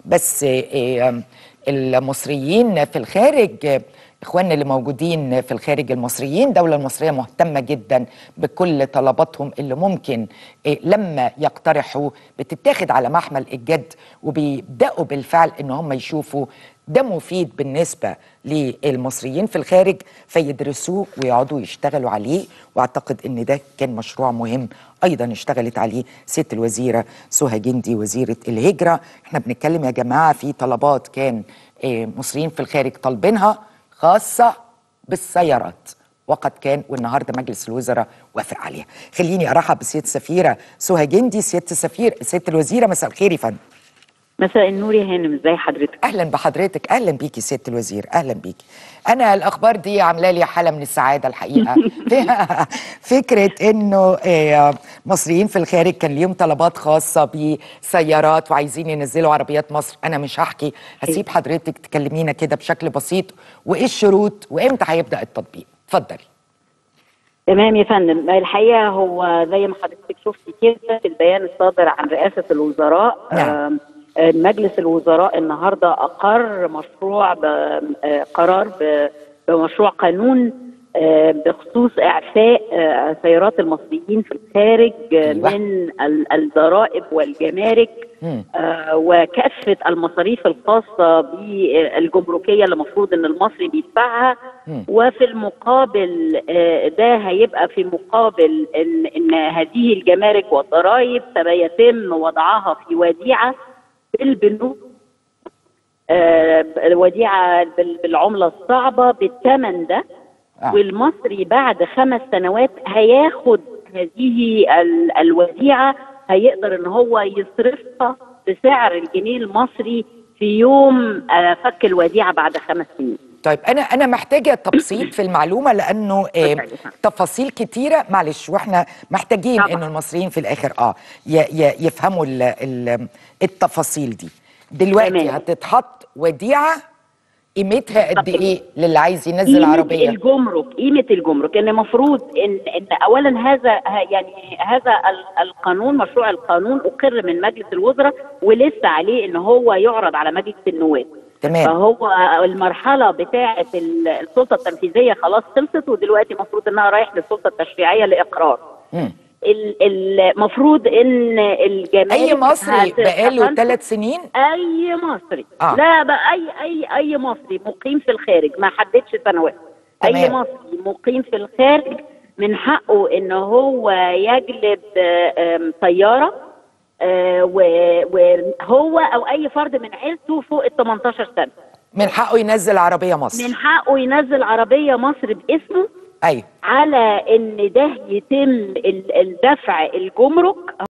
بس آه، المصريين في الخارج آه، اخواننا اللي موجودين في الخارج المصريين الدوله المصريه مهتمه جدا بكل طلباتهم اللي ممكن آه، لما يقترحوا بتتاخد على محمل الجد وبيبداوا بالفعل ان هم يشوفوا ده مفيد بالنسبه للمصريين في الخارج فيدرسوه ويقعدوا يشتغلوا عليه واعتقد ان ده كان مشروع مهم ايضا اشتغلت عليه ست الوزيره سهى جندي وزيره الهجره احنا بنتكلم يا جماعه في طلبات كان آه، مصريين في الخارج طالبينها خاصه بالسيارات وقد كان والنهارده مجلس الوزراء وافق عليها خليني ارحب بسياده السفيره سهى جندي سياده السفير سياده الوزيره مساء الخير يا فندم مساء النور يا هانم ازي حضرتك اهلا بحضرتك اهلا بيكي سياده الوزير اهلا بيكي انا الاخبار دي عامله لي حاله من السعاده الحقيقه فيها فكره انه آه، مصريين في الخارج كان ليهم طلبات خاصه بسيارات وعايزين ينزلوا عربيات مصر انا مش هحكي هسيب حضرتك تكلمينا كده بشكل بسيط وايه الشروط وامتى هيبدا التطبيق اتفضلي تمام يا فندم الحقيقه هو زي ما حضرتك شفتي كده في البيان الصادر عن رئاسه الوزراء نعم. آم، آه، مجلس الوزراء النهارده اقر مشروع ب- آه، قرار ب- بمشروع قانون آه، بخصوص اعفاء آه، سيارات المصريين في الخارج آه، أيوة. من ال- الضرائب والجمارك مم. آه، وكافه المصاريف الخاصه بالجمركيه اللي المفروض ان المصري بيدفعها مم. وفي المقابل آه، ده هيبقى في مقابل ان ان هذه الجمارك والضرائب سيتم وضعها في وديعه في البنوك آه، وديعه بال- بالعمله الصعبه بالثمن ده آه. والمصري بعد خمس سنوات هياخد هذه ال- الوديعه هيقدر ان هو يصرفها بسعر الجنيه المصري في يوم آه، فك الوديعه بعد خمس سنين. طيب انا انا محتاجه تبسيط في المعلومه لانه آه، اتفضلي. تفاصيل كتيره معلش واحنا محتاجين طبعا. انه المصريين في الاخر اه ي- ي- يفهموا ال ال التفاصيل دي دلوقتي تمام. هتتحط وديعه قيمتها قد بالظبط. ايه للي عايز ينزل قيمة عربيه الجمرك قيمة الجمرك ان المفروض ان ان اولا هذا ه- يعني هذا ال- القانون مشروع القانون اقر من مجلس الوزراء ولسه عليه ان هو يعرض على مجلس النواب تمام فهو المرحلة بتاعة ال- السلطة التنفيذية خلاص خلصت ودلوقتي المفروض انها رايح للسلطة التشريعية لإقرار مم. ال- المفروض ان الجمارك اي مصري بقاله هتتخلص- ثلاث سنين اي مصري آه. آه. لا بقى اي اي اي مصري مقيم في الخارج ما حددش سنوات اي تمام. مصري مقيم في الخارج من حقه ان هو يجلب آه، آم، طياره آه، و- وهو او اي فرد من عيلته فوق ال 18 سنه من حقه ينزل عربيه مصر من حقه ينزل عربيه مصر باسمه ايوه على ان ده يتم ال- الدفع الجمرك